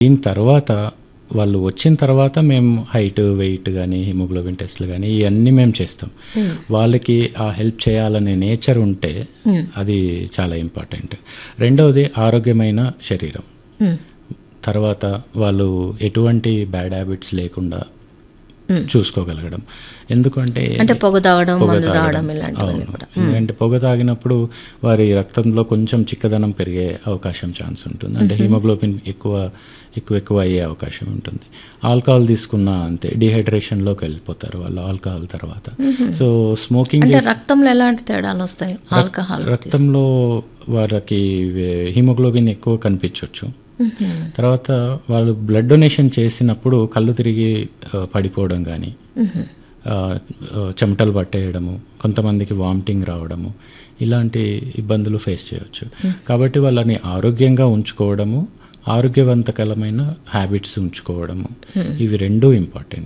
దీని తర్వాత వాళ్ళు వచ్చిన తర్వాత మేము హైట్ వెయిట్ కానీ హిమోగ్లోబిన్ టెస్ట్లు కానీ ఇవన్నీ మేము చేస్తాం వాళ్ళకి ఆ హెల్ప్ చేయాలనే నేచర్ ఉంటే అది చాలా ఇంపార్టెంట్ రెండవది ఆరోగ్యమైన శరీరం మ్మ్. తర్వాత వాళ్ళు ఎటువంటి బ్యాడ్ హ్యాబిట్స్ లేకుండా చూసుకోగలగడం ఎందుకంటే అంటే పొగ తాగడం పొగ మందు తాగడం. తాగడం ఇలాంటివన్నీ అవును. కూడా ఎందుకంటే పొగ తాగినప్పుడు వారి రక్తంలో కొంచెం చిక్కదనం పెరిగే అవకాశం ఛాన్స్ ఉంటుంది అంటే హిమోగ్లోబిన్ ఎక్కువ ఎక్కువ ఎక్కువ అయ్యే అవకాశం ఉంటుంది ఆల్కహాల్ తీసుకున్నా అంతే డిహైడ్రేషన్లోకి వెళ్ళిపోతారు వాళ్ళు ఆల్కహాల్ తర్వాత సో స్మోకింగ్ అంటే రక్తంలో ఎలాంటి తేడాలు వస్తాయి ఆల్కహాల్ రక్తంలో వారికి హిమోగ్లోబిన్ ఎక్కువ కనిపించవచ్చు తర్వాత వాళ్ళు బ్లడ్ డొనేషన్ చేసినప్పుడు కళ్ళు తిరిగి ఆ, పడిపోవడం కానీ ఆ, ఆ, చెమటలు పట్టేయడము కొంతమందికి వామిటింగ్ రావడము ఇలాంటి ఇబ్బందులు ఫేస్ చేయవచ్చు కాబట్టి వాళ్ళని ఆరోగ్యంగా ఉంచుకోవడము ఆరోగ్యవంతకరమైన హ్యాబిట్స్ ఉంచుకోవడము ఇవి రెండూ ఇంపార్టెంట్